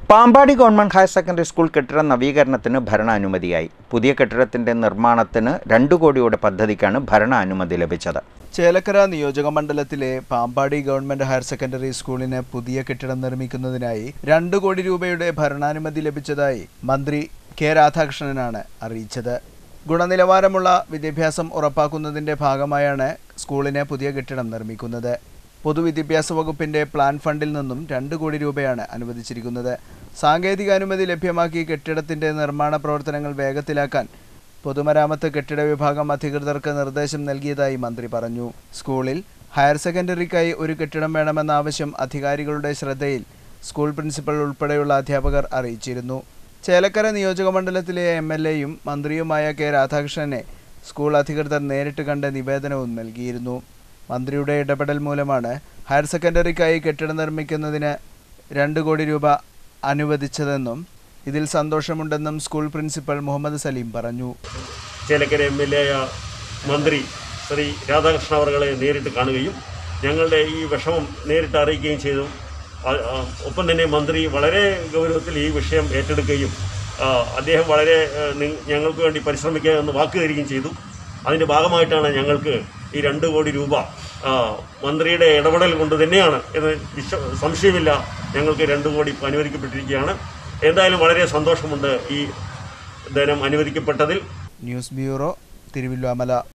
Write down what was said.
Pampady government higher secondary school കെട്ടിട നവീകരണത്തിന് ഭരണാനുമതിയായി പുതിയ കെട്ടിടത്തിന്റെ നിർമ്മാണത്തിന് രണ്ടു കോടിയുടെ പദ്ധതിക്കാണ് ഭരണാനുമതി ലഭിച്ചത് ചേലക്കര നിയോജക മണ്ഡലത്തിലെ പാമ്പാടി ഗവൺമെന്റ് ഹയർ സെക്കൻഡറി സ്കൂളിന് പുതിയ കെട്ടിടം നിർമ്മിക്കുന്നതിനായി രണ്ട് കോടി രൂപയുടെ ഭരണാനുമതി ലഭിച്ചതായി മന്ത്രി കെ രാധാകൃഷ്ണനാണ് അറിയിച്ചത് ഗുണനിലവാരമുള്ള വിദ്യാഭ്യാസം ഉറപ്പാക്കുന്നതിന്റെ ഭാഗമായാണ് സ്കൂളിന് പുതിയ കെട്ടിടം നിർമ്മിക്കുന്നത് പൊതുവിദ്യാഭ്യാസ വകുപ്പിന്റെ പ്ലാൻ ഫണ്ടിൽ നിന്നും രണ്ട് കോടി രൂപയാണ് അനുവദിച്ചിരിക്കുന്നത് സാങ്കേതിക അനുമതി ലഭ്യമാക്കി കെട്ടിടത്തിന്റെ നിർമ്മാണ പ്രവർത്തനങ്ങൾ വേഗത്തിലാക്കാൻ പൊതുമരാമത്ത് കെട്ടിട വിഭാഗം അധികൃതർക്ക് നിർദ്ദേശം നൽകിയതായി മന്ത്രി പറഞ്ഞു സ്കൂളിൽ ഹയർ സെക്കൻഡറിക്കായി ഒരു കെട്ടിടം വേണമെന്ന ആവശ്യം അധികാരികളുടെ ശ്രദ്ധയിൽ സ്കൂൾ പ്രിൻസിപ്പൽ ഉൾപ്പെടെയുള്ള അധ്യാപകർ അറിയിച്ചിരുന്നു ചേലക്കര നിയോജക മണ്ഡലത്തിലെ എം എൽ എയും മന്ത്രിയുമായ കെ രാധാകൃഷ്ണനെ സ്കൂൾ അധികൃതർ നേരിട്ട് കണ്ട് നിവേദനവും നൽകിയിരുന്നു മന്ത്രിയുടെ ഇടപെടൽ മൂലമാണ് ഹയർ സെക്കൻഡറിക്കായി കെട്ടിടം നിർമ്മിക്കുന്നതിന് രണ്ട് കോടി രൂപ അനുവദിച്ചതെന്നും ഇതിൽ സന്തോഷമുണ്ടെന്നും സ്കൂൾ പ്രിൻസിപ്പൽ മുഹമ്മദ് സലീം പറഞ്ഞു ചേലക്കര എം എൽ എ മന്ത്രി ശ്രീ രാധാകൃഷ്ണ അവർകളെ നേരിട്ട് കാണുകയും ഞങ്ങളുടെ ഈ വിഷമം നേരിട്ട് അറിയിക്കുകയും ചെയ്തു ആ- ആ, ഒപ്പം തന്നെ മന്ത്രി വളരെ ഗൗരവത്തിൽ ഈ വിഷയം ഏറ്റെടുക്കുകയും ആ, അദ്ദേഹം വളരെ ആ, നി- ഞങ്ങൾക്ക് വേണ്ടി പരിശ്രമിക്കുക എന്ന് വാക്ക് തരികയും ചെയ്തു അതിൻ്റെ ഭാഗമായിട്ടാണ് ഞങ്ങൾക്ക് ഈ രണ്ട് കോടി രൂപ ആ, മന്ത്രിയുടെ ഇടപെടൽ കൊണ്ട് തന്നെയാണ് എന്ന് വിശ്വ സംശയമില്ല ഞങ്ങൾക്ക് രണ്ട് കോടി അനുവദിക്കപ്പെട്ടിരിക്കുകയാണ് എന്തായാലും വളരെ സന്തോഷമുണ്ട് ഈ ധനം അനുവദിക്കപ്പെട്ടതിൽ ന്യൂസ് ബ്യൂറോ തിരുവല്ലോമല